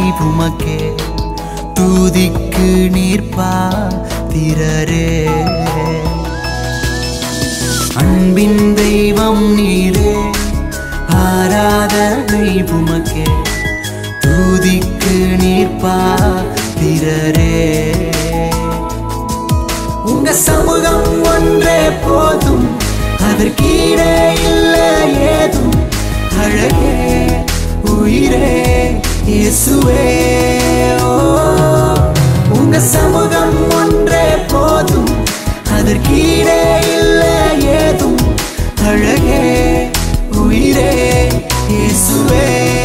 உமக்கே தூதிக்கு நீர்ப்பா திரரே அன்பின் தெய்வம் நீரே ஆராதனை உமக்கே தூதிக்கு நீர்ப்பா திரரே உங்க சமூகம் ஒன்றே போதும் அதற்கீடே இல்லை ஏதும் அழகே உயிரே இயேசுவே ஓ உங்க சமூகம் ஒன்றே போதும் அதற்கீடே இல்லை ஏதும் அழகே உயிரே இயேசுவே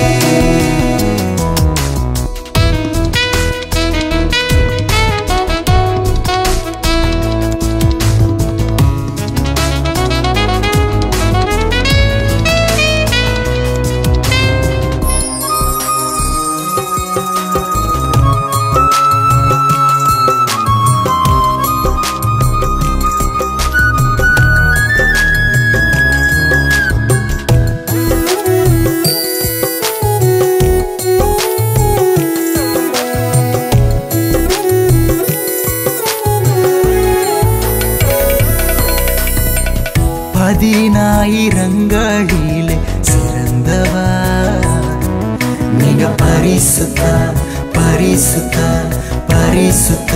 பதினாயிரங்களிலே சிறந்தவர் மிக பரிசுத்த பரிசுத்த பரிசுத்த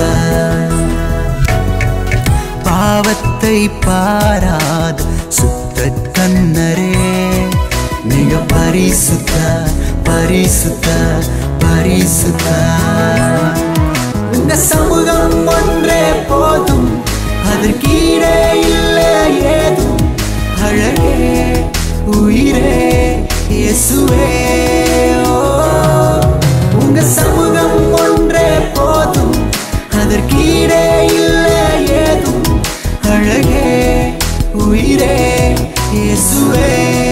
பாவத்தை பாராத சுத்த கண்ணரே மிக பரிசுத்த பரிசுத்த பரிசுத்த உங்க சமூகம் ஒன்றே போதும் அதற்கீடே இல்லை ஏதும் அழகே உயிரே இயேசுவே ஓ உங்க சமூகம் ஒன்றே போதும் அதற்கீடே இல்லை ஏதும் அழகே உயிரே இயேசுவே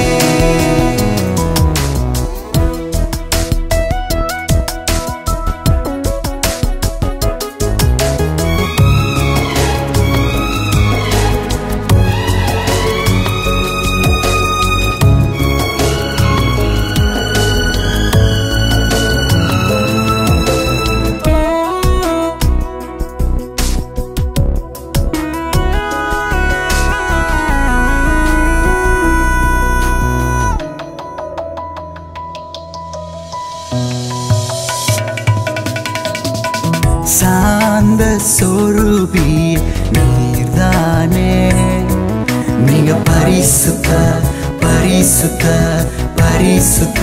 சாந்த சொரூபிய நீர்தானே மிக பரிசுத்த பரிசுத்த பரிசுத்த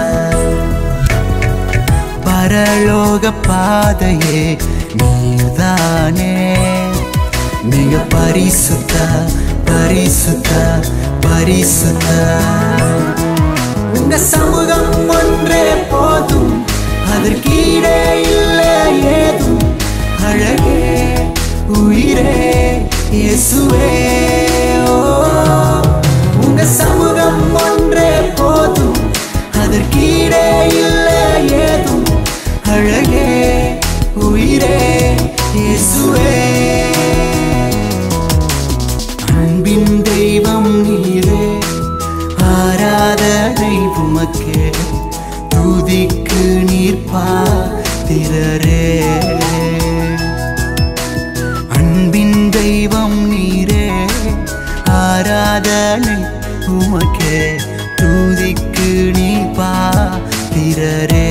பரலோக பாதையே நீர்தானே மிக பரிசுத்த பரிசுத்த பரிசுத்த உங்க சமூகம் ஒன்றே போதும் அதற்கீடே இல்லை ஏதும் அழகே உயிரே இயேசுவே ஓ உங்க சமூகம் ஒன்றே போதும் அதற்கீடே இல்லை ஏதும் அழகே உயிரே இயேசுவே அன்பின் தெய்வம் நீரே ஆராதனை உமக்கே துதிக்கு நீர்ப்பா திரரே அன்பின் தெய்வம் நீரே ஆராதனை உமக்கே துதிக்கு நீர்ப்பா திரரே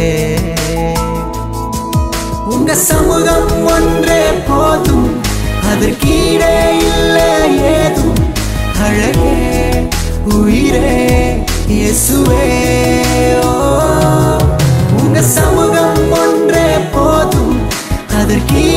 உங்க சமூகம் ஒன்றே போதும் அதற்கீடே இல்லை ஏதும் அழகே உயிரே இயேசுவே ஓ உங்க சமூகம் ஒன்றே போதும் அதற்கீ